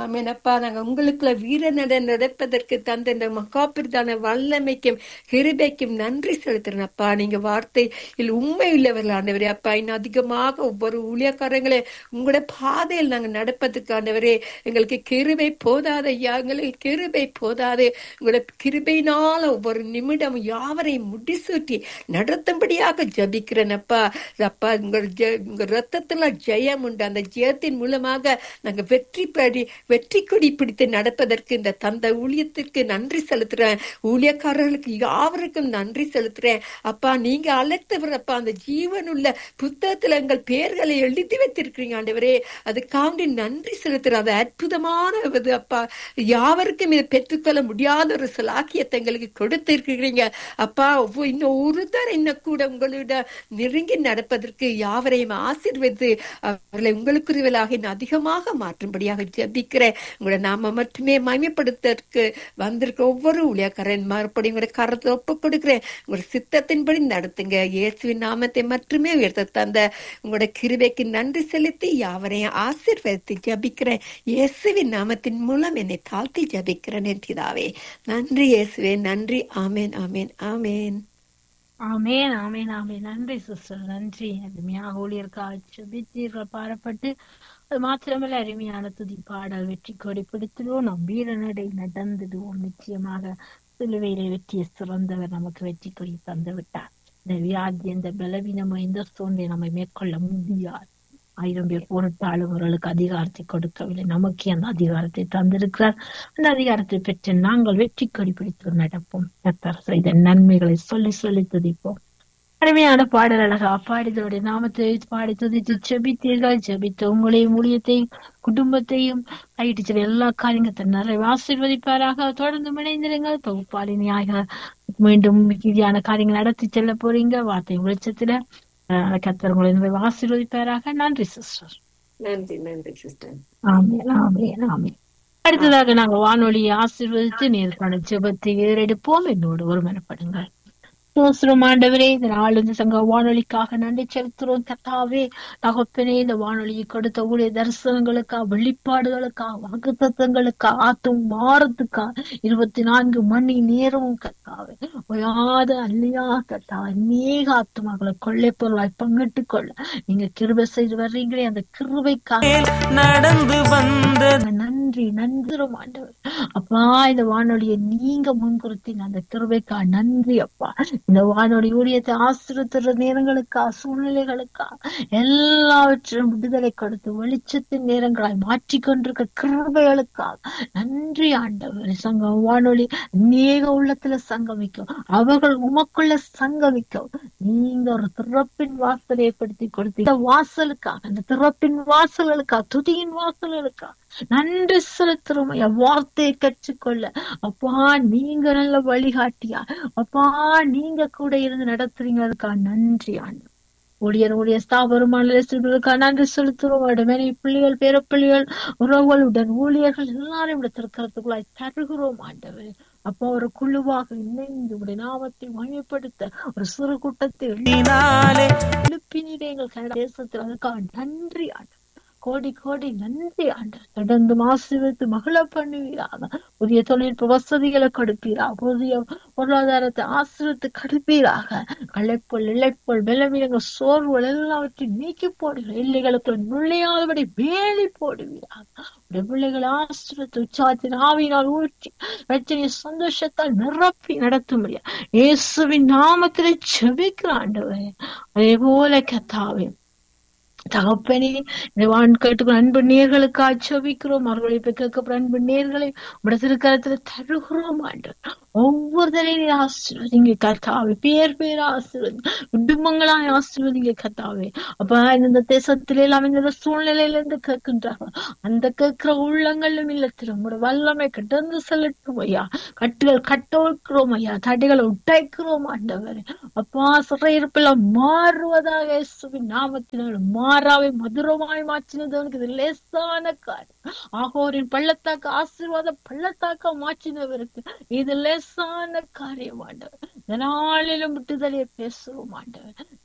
ஆமேனப்பா நாங்க உங்களுக்குள்ள வீர நட நடப்பதற்கு தந்த இந்த மகாபிரதான வல்லமைக்கும் கிருபைக்கும் நன்றி செலுத்துறேனப்பா நீங்க வார்த்தையில் உண்மை உள்ளவர்கள் ஆண்டவரே அப்பா இன்னும் அதிகமாக ஒவ்வொரு ஊழியக்காரங்களே உங்களோட பாதையில் நாங்க நடப்பதற்கு ஆண்டவரே எங்களுக்கு கிருபை போதாத ஐயா எங்களுக்கு கிருபை போதாது உங்களோட கிருபையினால ஒவ்வொரு நிமிடம் யாவரையும் முடிசூட்டி நடத்தும்படியாக ஜபிக்கிறேனப்பா அப்பா உங்க ஜெ- உங்க ரத்தத்துல ஜெயம் உண்டு அந்த ஜெயத்தின் மூலமாக நாங்க வெற்றி படி வெற்றி கொடி பிடித்து நடப்பதற்கு இந்த தந்த ஊழியத்திற்கு நன்றி செலுத்துறேன் ஊழியக்காரர்களுக்கு யாவருக்கும் நன்றி செலுத்துறேன் அப்பா நீங்க அழைத்தவர் அப்பா அந்த ஜீவனுள்ள புத்தகத்துல எங்கள் பெயர்களை எழுதி வைத்திருக்கிறீங்க ஆண்டவரே அதுக்காண்டி நன்றி செலுத்துறேன் அது அற்புதமான இது அப்பா யாவருக்கும் இதை பெற்றுக்கொள்ள முடியாத ஒரு சலாக்கியத்தை எங்களுக்கு கொடுத்திருக்கிறீங்க அப்பா ஒவ்வொரு- இன்னும் ஒருத்தர் இன்னும் கூட உங்களோட நெருங்கி நடப்பதற்கு யாவரையும் ஆசீர்வதித்து அவர்களை உங்களுக்குரியவர்களாக இன்னும் அதிகமாக மாற்றும்படியாக ஜெபிக்கிறேன் உங்களோட நாம மட்டுமே மயமப்படுத்தற்கு வந்திருக்க ஒவ்வொரு ஊழியக்காரன் மறுபடியும் உங்களோட கரத்தை ஒப்பு கொடுக்கிறேன் உங்களோட சித்தத்தின்படி நடத்துங்க இயேசுவின் நாமத்தை மட்டுமே உயர்த்த தந்த உங்களோட கிருபைக்கு நன்றி செலுத்தி யாவரையும் ஆசீர்வதித்து ஜபிக்கிறேன் இயேசுவின் நாமத்தின் மூலம் என்னை தாழ்த்தி ஜபிக்கிறேன் என் பிதாவே நன்றி இயேசுவே நன்றி ஆமேன் ஆமேன் ஆமேன் ஆமேன் ஆமேன் ஆமேன் நன்றி சிஸ்டர் நன்றி அருமையாக ஊழியர்கள் சுபித்தீர்கள் பாடப்பட்டு அது மாத்திரமல்ல அருமையான துதி பாடல் வெற்றி கொடி பிடித்திடுவோம் நம் வீர நடை நடந்துடுவோம் நிச்சயமாக சிலுவையிலே வெற்றியை சிறந்தவர் நமக்கு வெற்றி கொடி தந்து விட்டார் இந்த வியாதி இந்த பலவீனம் இந்த சூழ்நிலை நம்மை மேற்கொள்ள முடியாது ஆயிரம் பேர் போரிட்டாலும் அவர்களுக்கு அதிகாரத்தை கொடுக்கவில்லை நமக்கே அந்த அதிகாரத்தை தந்திருக்கிறார் அந்த அதிகாரத்தை பெற்று நாங்கள் வெற்றி கொடி பிடித்து நடப்போம் கர்த்தர் செய்த நன்மைகளை சொல்லி சொல்லி துதிப்போம் அருமையான பாடல் அழகா பாடிதோடைய நாமத்தை பாடி துதித்து ஜெபித்தீர்கள் ஜெபித்து உங்களையும் ஊழியத்தையும் குடும்பத்தையும் கைட்டு சில எல்லா காரியங்கத்தை நிறைய ஆசீர்வதிப்பாராக தொடர்ந்து இணைந்திருங்கள் தொகுப்பாளினியாக மீண்டும் மீதியான காரியங்கள் நடத்தி செல்ல போறீங்க வார்த்தை வெளிச்சத்துல அஹ், கர்த்தர் உங்களை நிறைய ஆசீர்வதிப்பாராக நன்றி சிஸ்டர் நன்றி நன்றி சிஸ்டர் ஆமென் ஆமென் ஆமென் அடுத்ததாக நாங்க வானொலியை ஆசீர்வதித்து நேர்காண ஜெபத்தை ஏறெடுப்போம் என்னோடு ஒருமனப்படுங்கள் சோஸ்திரம் ஆண்டவரே இந்த நாள் இந்த சங்க வானொலிக்காக நன்றி செலுத்துறோம் கத்தாவே தகப்பனே இந்த வானொலியை கொடுத்த ஊழிய தரிசனங்களுக்கா வெளிப்பாடுகளுக்கா வாக்குத்தத்தங்களுக்கா ஆத்தும் மாறத்துக்கா இருபத்தி நான்கு மணி நேரமும் கத்தாவே ஓயாத அல்லையா கத்தா அநேக ஆத்துமாக்களை கொள்ளை பொருளாய் பங்கிட்டுக் கொள்ள நீங்க கிருபை செய்து வர்றீங்களே அந்த கிருபைக்காக நடந்து வந்த நன்றி நன்றி ஆண்டவர் அப்பா இந்த வானொலியை நீங்க முன்குறுத்தீங்க அந்த கிருபைக்கா நன்றி அப்பா இந்த வானொலி ஊழியத்தை ஆசிரியத்துற நேரங்களுக்கா சூழ்நிலைகளுக்கா எல்லாவற்றையும் விடுதலை கொடுத்து வெளிச்சத்தின் நேரங்களாய் மாற்றிக்கொண்டிருக்க கிருபைகளுக்காக நன்றி ஆண்டவர் சங்கம் வானொலி அநேக உள்ளத்துல சங்கமிக்கும் அவர்கள் உமக்குள்ள சங்கமிக்கும் நீங்க ஒரு திறப்பின் வாசலை ஏற்படுத்தி கொடுத்தீங்க இந்த வாசலுக்காக அந்த திறப்பின் வாசல்களுக்காக துதியின் வாசல்களுக்காக நன்றி செலுத்துறோம் ஐயா வார்த்தையை கற்றுக்கொள்ள அப்பா நீங்க நல்ல வழிகாட்டியா அப்பா நீங்க கூட இருந்து நடத்துறீங்க அதுக்காக நன்றி ஆண்டு ஊழியர் ஊழிய ஸ்தாபருமான நன்றி செலுத்துறோம் உடனே பிள்ளைகள் பேரப்பிள்ளைகள் உறவுகளுடன் ஊழியர்கள் எல்லாரும் திருக்கரத்துக்குள்ளாய் தருகிறோம் ஆண்டவர் அப்பா ஒரு குழுவாக இணைந்து உடைய நாமத்தை மயப்படுத்த ஒரு சிறு கூட்டத்தை நாளே எழுப்பினீரே எங்கள் கனடா தேசத்தில் அதுக்காக நன்றி ஆண்டு கோடி கோடி நன்றி ஆண்டு தொடர்ந்து ஆசீர்வதித்து மகள பண்ணுவீராக புதிய தொழில்நுட்ப வசதிகளை கொடுப்பீராக புதிய பொருளாதாரத்தை ஆசிரியத்து கடுப்பீராக களைப்பொல் இழைப்பொல் பலவீனங்கள் சோர்வுகள் எல்லாவற்றையும் நீக்கி போடுகிற எல்லைகளுக்கு நுழையாதபடி வேலி போடுவீராக உடைய பிள்ளைகள் ஆசிரியத்து உற்சாகத்தின் ஆவியினால் ஊற்றி ரச்சனைய சந்தோஷத்தால் நிரப்பி நடத்தும்படியா இயேசுவின் நாமத்திலே செபிக்கிற ஆண்டவரே அதே போல கத்தாவே தகப்பனே இந்த வான் கேட்டுக்கிற அன்பு நேர்களுக்கு ஆட்சேபிக்கிறோம் அவர்களை இப்ப கேட்கப்படுற அன்பு நேர்களை விடத்திருக்கிறதுல தருகிறோம் ஆண்டு ஒவ்வொருத்தரையும் ஆசீர்வதிங்க கத்தாவே பேர் பேர் ஆசீர்வதி குடும்பங்களாய் ஆசீர்வதிங்க கத்தாவே அப்ப இந்த தேசத்தில எல்லாம் இந்த சூழ்நிலையில இருந்து கேட்கின்றார்கள் அந்த கேட்கிற உள்ளங்களும் இல்ல திரும்ப வல்லமை கிடந்து செல்லட்டும் ஐயா கட்டுகள் கட்டோக்கிறோம் ஐயா தடைகளை உடைக்கிறோம் ஆண்டவர் அப்பா சிறையிருப்பில் மாறுவதாக இயேசுவின் நாமத்தினால் மாறாவை மதுரமாய் மாற்றினது அவனுக்கு இது லேசான காரியம் ஆகோரின் பள்ளத்தாக்கு ஆசீர்வாத பள்ளத்தாக்க மாற்றினவருக்கு இது லேசான காரியம் ஆண்டவர் இந்த நாளிலும் விட்டுதலையை பேசுவோம் ஆண்டவர்